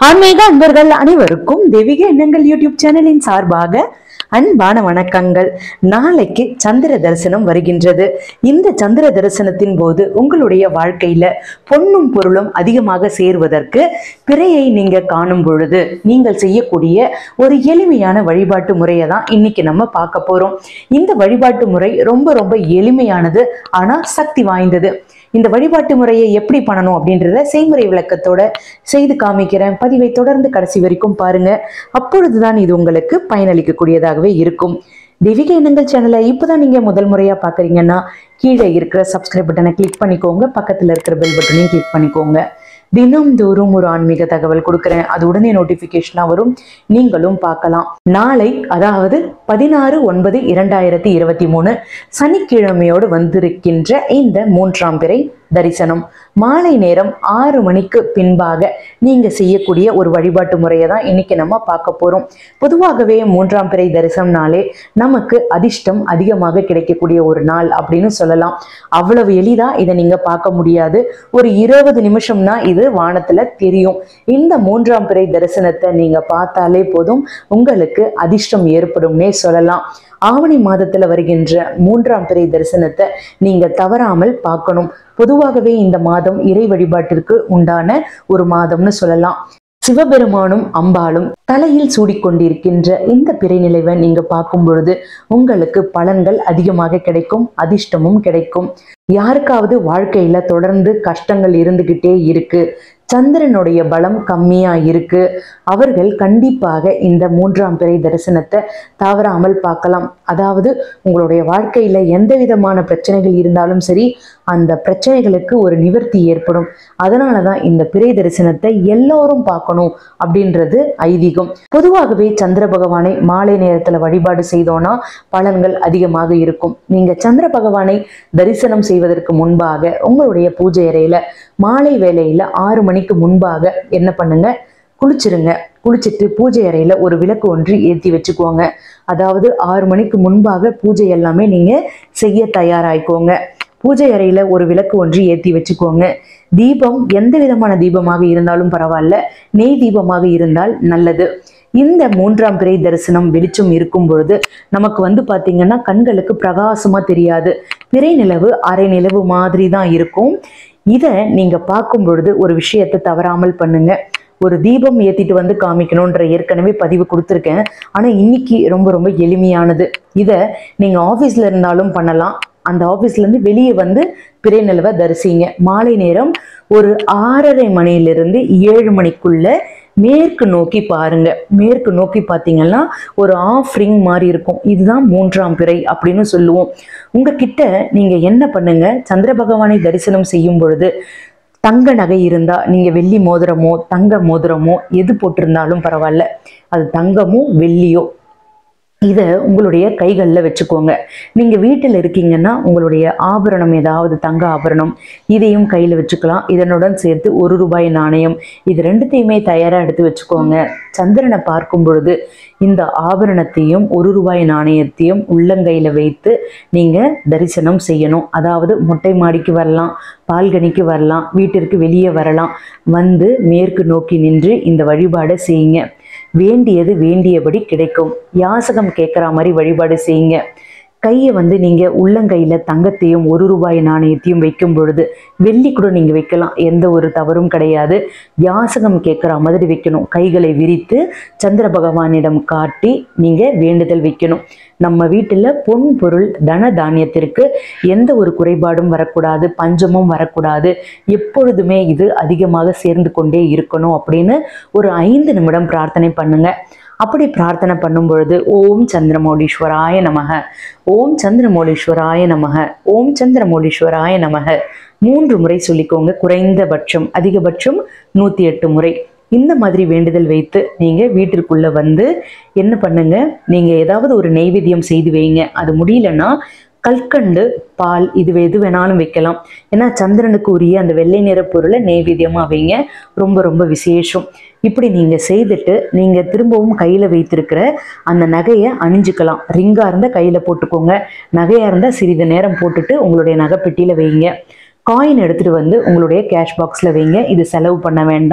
ஆன்மீக அன்பர்கள் அனைவருக்கும் தெய்வீக எண்ணங்கள் யூடியூப் சேனலின் சார்பாக அன்பான வணக்கங்கள் நாளைக்கு சந்திர தரிசனம் வருகின்றது இந்த சந்திர தரிசனத்தின் போது உங்களுடைய வாழ்க்கையில பொன்னும் பொருளும் அதிகமாக சேர்வதற்கு பிறையை நீங்க காணும் பொழுது நீங்கள் செய்யக்கூடிய ஒரு எளிமையான வழிபாட்டு முறையை தான் இன்னைக்கு நம்ம பார்க்க போறோம் இந்த வழிபாட்டு முறை ரொம்ப ரொம்ப எளிமையானது ஆனா சக்தி வாய்ந்தது இந்த வழிபாட்டு முறையை எப்படி பண்ணணும் அப்படின்றத செய்முறை விளக்கத்தோட செய்து காமிக்கிறேன் பதிவை தொடர்ந்து கடைசி வரைக்கும் பாருங்க அப்பொழுதுதான் இது உங்களுக்கு பயனளிக்கக்கூடியதாகவே இருக்கும் தெய்வீக எண்ணங்கள் சேனலை இப்போதான் நீங்க முதல் முறையா பாக்குறீங்கன்னா கீழே இருக்கிற சப்ஸ்கிரைப் பட்டனை கிளிக் பண்ணிக்கோங்க பக்கத்துல இருக்கிற பெல் பட்டனையும் கிளிக் பண்ணிக்கோங்க தினம்தோறும் ஒரு ஆன்மீக தகவல் கொடுக்குறேன் அது உடனே நோட்டிபிகேஷனா வரும் நீங்களும் பார்க்கலாம் நாளை அதாவது பதினாறு ஒன்பது இரண்டாயிரத்தி இருபத்தி மூணு சனிக்கிழமையோடு வந்திருக்கின்ற இந்த மூன்றாம் பிறை தரிசனம் மாலை நேரம் ஆறு மணிக்கு பின்பாக நீங்க செய்யக்கூடிய ஒரு வழிபாட்டு முறையை தான் இன்னைக்கு நம்ம பார்க்க போறோம் பொதுவாகவே மூன்றாம் பிறை தரிசனம்னாலே நமக்கு அதிர்ஷ்டம் அதிகமாக கிடைக்கக்கூடிய ஒரு நாள் அப்படின்னு சொல்லலாம் அவ்வளவு எளிதா இதை நீங்க பார்க்க முடியாது ஒரு இருபது நிமிஷம்னா இது வானத்துல தெரியும் இந்த மூன்றாம் பிறை தரிசனத்தை நீங்க பார்த்தாலே போதும் உங்களுக்கு அதிர்ஷ்டம் ஏற்படும்னே சொல்லலாம் ஆவணி மாதத்துல வருகின்ற மூன்றாம் பிறை தரிசனத்தை நீங்க தவறாமல் பார்க்கணும் பொதுவாகவே இந்த மாதம் இறை வழிபாட்டிற்கு உண்டான ஒரு மாதம்னு சொல்லலாம் சிவபெருமானும் அம்பாளும் தலையில் சூடிக்கொண்டிருக்கின்ற இந்த பிறைநிலைவை நீங்க பார்க்கும் பொழுது உங்களுக்கு பலன்கள் அதிகமாக கிடைக்கும் அதிர்ஷ்டமும் கிடைக்கும் யாருக்காவது வாழ்க்கையில தொடர்ந்து கஷ்டங்கள் இருந்துகிட்டே இருக்கு சந்திரனுடைய பலம் கம்மியா இருக்கு அவர்கள் கண்டிப்பாக இந்த மூன்றாம் பிறை தரிசனத்தை தவறாமல் பார்க்கலாம் அதாவது உங்களுடைய வாழ்க்கையில எந்த விதமான பிரச்சனைகள் இருந்தாலும் சரி அந்த பிரச்சனைகளுக்கு ஒரு நிவர்த்தி ஏற்படும் அதனால தான் இந்த பிறை தரிசனத்தை எல்லோரும் பார்க்கணும் அப்படின்றது ஐதீகம் பொதுவாகவே சந்திர பகவானை மாலை நேரத்துல வழிபாடு செய்தோம்னா பலன்கள் அதிகமாக இருக்கும் நீங்க சந்திர பகவானை தரிசனம் செய்வதற்கு முன்பாக உங்களுடைய பூஜை அறையில மாலை வேளையில ஆறு மணிக்கு முன்பாக என்ன பண்ணுங்க குளிச்சிருங்க குளிச்சுட்டு பூஜை அறையில ஒரு விளக்கு ஒன்று ஏற்றி வச்சுக்கோங்க அதாவது ஆறு மணிக்கு முன்பாக பூஜை எல்லாமே நீங்க செய்ய தயாராயிக்கோங்க பூஜை அறையில ஒரு விளக்கு ஒன்று ஏற்றி வச்சுக்கோங்க தீபம் எந்த விதமான தீபமாக இருந்தாலும் பரவாயில்ல நெய் தீபமாக இருந்தால் நல்லது இந்த மூன்றாம் பிறை தரிசனம் வெளிச்சம் இருக்கும் பொழுது நமக்கு வந்து பாத்தீங்கன்னா கண்களுக்கு பிரகாசமா தெரியாது பிறை நிலவு அரை நிலவு மாதிரி தான் இருக்கும் இதை நீங்க பார்க்கும் பொழுது ஒரு விஷயத்தை தவறாமல் பண்ணுங்க ஒரு தீபம் ஏத்திட்டு வந்து காமிக்கணுன்ற ஏற்கனவே பதிவு கொடுத்துருக்கேன் ஆனா இன்னைக்கு ரொம்ப ரொம்ப எளிமையானது இதை நீங்க ஆபீஸ்ல இருந்தாலும் பண்ணலாம் அந்த ஆபீஸ்ல இருந்து வெளியே வந்து பிறை நிலவை தரிசிங்க மாலை நேரம் ஒரு ஆறரை மணியிலிருந்து ஏழு மணிக்குள்ள மேற்கு நோக்கி பாருங்க மேற்கு நோக்கி பார்த்தீங்கன்னா ஒரு ஆஃப் ரிங் மாதிரி இருக்கும் இதுதான் மூன்றாம் பிறை அப்படின்னு சொல்லுவோம் உங்ககிட்ட நீங்க என்ன பண்ணுங்க சந்திர பகவானை தரிசனம் செய்யும் பொழுது தங்க நகை இருந்தா நீங்க வெள்ளி மோதிரமோ தங்க மோதிரமோ எது போட்டிருந்தாலும் பரவாயில்ல அது தங்கமோ வெள்ளியோ இதை உங்களுடைய கைகளில் வச்சுக்கோங்க நீங்கள் வீட்டில் இருக்கீங்கன்னா உங்களுடைய ஆபரணம் ஏதாவது தங்க ஆபரணம் இதையும் கையில் வச்சுக்கலாம் இதனுடன் சேர்த்து ஒரு ரூபாய் நாணயம் இது ரெண்டுத்தையுமே தயாராக எடுத்து வச்சுக்கோங்க சந்திரனை பார்க்கும் பொழுது இந்த ஆபரணத்தையும் ஒரு ரூபாய் நாணயத்தையும் உள்ளங்கையில் வைத்து நீங்கள் தரிசனம் செய்யணும் அதாவது மொட்டை மாடிக்கு வரலாம் பால்கனிக்கு வரலாம் வீட்டிற்கு வெளியே வரலாம் வந்து மேற்கு நோக்கி நின்று இந்த வழிபாடை செய்யுங்க வேண்டியது வேண்டியபடி கிடைக்கும் யாசகம் கேட்குற மாதிரி வழிபாடு செய்யுங்க கையை வந்து நீங்கள் உள்ளங்கையில் தங்கத்தையும் ஒரு ரூபாய் நாணயத்தையும் வைக்கும் பொழுது வெள்ளி கூட நீங்கள் வைக்கலாம் எந்த ஒரு தவறும் கிடையாது யாசகம் கேட்குற மாதிரி வைக்கணும் கைகளை விரித்து சந்திர பகவானிடம் காட்டி நீங்கள் வேண்டுதல் வைக்கணும் நம்ம வீட்டில் பொன் பொருள் தன தானியத்திற்கு எந்த ஒரு குறைபாடும் வரக்கூடாது பஞ்சமும் வரக்கூடாது எப்பொழுதுமே இது அதிகமாக சேர்ந்து கொண்டே இருக்கணும் அப்படின்னு ஒரு ஐந்து நிமிடம் பிரார்த்தனை பண்ணுங்க அப்படி பிரார்த்தனை பண்ணும் பொழுது ஓம் சந்திரமௌலீஸ்வராய நமக ஓம் சந்திரமௌலீஸ்வராய நமக ஓம் சந்திரமௌலீஸ்வராய நமக மூன்று முறை சொல்லிக்கோங்க குறைந்தபட்சம் அதிகபட்சம் நூற்றி எட்டு முறை இந்த மாதிரி வேண்டுதல் வைத்து நீங்கள் வீட்டிற்குள்ளே வந்து என்ன பண்ணுங்க நீங்கள் ஏதாவது ஒரு நெய்வேத்தியம் செய்து வைங்க அது முடியலன்னா கல்கண்டு பால் இது எது வேணாலும் வைக்கலாம் ஏன்னா சந்திரனுக்கு உரிய அந்த வெள்ளை நிற பொருளை நெய்வேத்தியமாக வைங்க ரொம்ப ரொம்ப விசேஷம் இப்படி நீங்கள் செய்துட்டு நீங்கள் திரும்பவும் கையில் வைத்திருக்கிற அந்த நகையை அணிஞ்சுக்கலாம் ரிங்காக இருந்தால் கையில் போட்டுக்கோங்க நகையாக இருந்தால் சிறிது நேரம் போட்டுட்டு உங்களுடைய நகைப்பெட்டியில் வைங்க காயின் எடுத்துகிட்டு வந்து உங்களுடைய கேஷ் பாக்ஸில் வைங்க இது செலவு பண்ண வேண்டாம்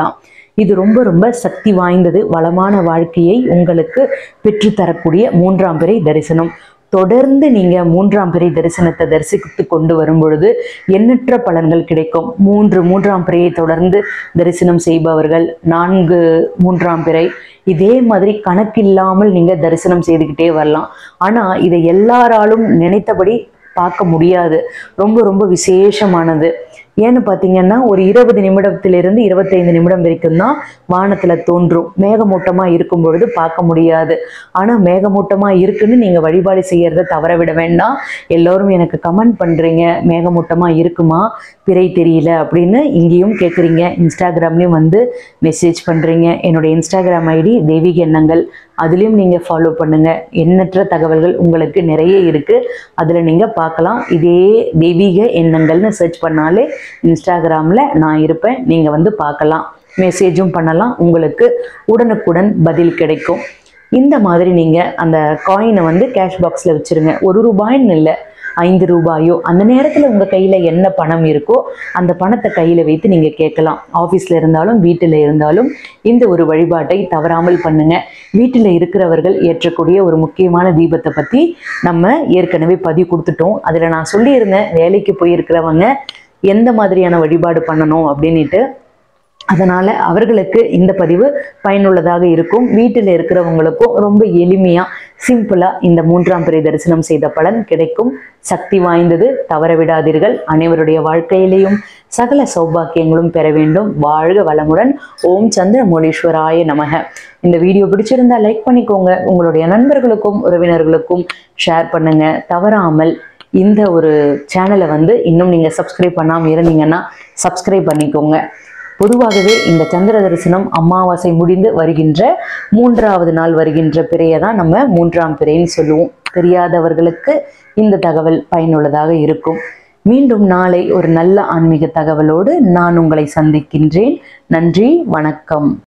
இது ரொம்ப ரொம்ப சக்தி வாய்ந்தது வளமான வாழ்க்கையை உங்களுக்கு பெற்றுத்தரக்கூடிய மூன்றாம் பிறை தரிசனம் தொடர்ந்து நீங்க மூன்றாம் பிறை தரிசனத்தை தரிசித்து கொண்டு வரும் பொழுது எண்ணற்ற பலன்கள் கிடைக்கும் மூன்று மூன்றாம் பிறையை தொடர்ந்து தரிசனம் செய்பவர்கள் நான்கு மூன்றாம் பிறை இதே மாதிரி கணக்கில்லாமல் நீங்க தரிசனம் செய்துக்கிட்டே வரலாம் ஆனா இதை எல்லாராலும் நினைத்தபடி பார்க்க முடியாது ரொம்ப ரொம்ப விசேஷமானது ஏன்னு பார்த்தீங்கன்னா ஒரு இருபது நிமிடத்திலிருந்து இருபத்தைந்து நிமிடம் வரைக்கும் தான் வானத்துல தோன்றும் மேகமூட்டமா இருக்கும் பொழுது பார்க்க முடியாது ஆனா மேகமூட்டமா இருக்குன்னு நீங்க வழிபாடு செய்யறத தவற விட வேண்டாம் எல்லோரும் எனக்கு கமெண்ட் பண்றீங்க மேகமூட்டமா இருக்குமா பிறை தெரியல அப்படின்னு இங்கேயும் கேட்குறீங்க இன்ஸ்டாகிராம்லேயும் வந்து மெசேஜ் பண்றீங்க என்னுடைய இன்ஸ்டாகிராம் ஐடி தெய்வீக எண்ணங்கள் அதுலேயும் நீங்கள் ஃபாலோ பண்ணுங்க எண்ணற்ற தகவல்கள் உங்களுக்கு நிறைய இருக்கு அதில் நீங்கள் பார்க்கலாம் இதே தெய்வீக எண்ணங்கள்னு சர்ச் பண்ணாலே இன்ஸ்டாகிராமில் நான் இருப்பேன் நீங்கள் வந்து பார்க்கலாம் மெசேஜும் பண்ணலாம் உங்களுக்கு உடனுக்குடன் பதில் கிடைக்கும் இந்த மாதிரி நீங்கள் அந்த காயினை வந்து கேஷ் பாக்ஸில் வச்சுருங்க ஒரு ரூபாய்ன்னு இல்லை ஐந்து ரூபாயோ அந்த நேரத்தில் உங்கள் கையில் என்ன பணம் இருக்கோ அந்த பணத்தை கையில் வைத்து நீங்கள் கேட்கலாம் ஆஃபீஸில் இருந்தாலும் வீட்டில் இருந்தாலும் இந்த ஒரு வழிபாட்டை தவறாமல் பண்ணுங்க வீட்டில் இருக்கிறவர்கள் ஏற்றக்கூடிய ஒரு முக்கியமான தீபத்தை பற்றி நம்ம ஏற்கனவே பதிவு கொடுத்துட்டோம் அதில் நான் சொல்லியிருந்தேன் வேலைக்கு போயிருக்கிறவங்க எந்த மாதிரியான வழிபாடு பண்ணணும் அப்படின்ட்டு அதனால் அவர்களுக்கு இந்த பதிவு பயனுள்ளதாக இருக்கும் வீட்டில் இருக்கிறவங்களுக்கும் ரொம்ப எளிமையாக சிம்பிளாக இந்த மூன்றாம் பிறை தரிசனம் செய்த பலன் கிடைக்கும் சக்தி வாய்ந்தது தவற விடாதீர்கள் அனைவருடைய வாழ்க்கையிலேயும் சகல சௌபாக்கியங்களும் பெற வேண்டும் வாழ்க வளமுடன் ஓம் சந்திரமௌலீஸ்வராய நமக இந்த வீடியோ பிடிச்சிருந்தா லைக் பண்ணிக்கோங்க உங்களுடைய நண்பர்களுக்கும் உறவினர்களுக்கும் ஷேர் பண்ணுங்க தவறாமல் இந்த ஒரு சேனலை வந்து இன்னும் நீங்கள் சப்ஸ்கிரைப் பண்ணாமல் இருந்தீங்கன்னா சப்ஸ்கிரைப் பண்ணிக்கோங்க பொதுவாகவே இந்த சந்திர தரிசனம் அமாவாசை முடிந்து வருகின்ற மூன்றாவது நாள் வருகின்ற பிறையை தான் நம்ம மூன்றாம் பிறைன்னு சொல்லுவோம் தெரியாதவர்களுக்கு இந்த தகவல் பயனுள்ளதாக இருக்கும் மீண்டும் நாளை ஒரு நல்ல ஆன்மீக தகவலோடு நான் உங்களை சந்திக்கின்றேன் நன்றி வணக்கம்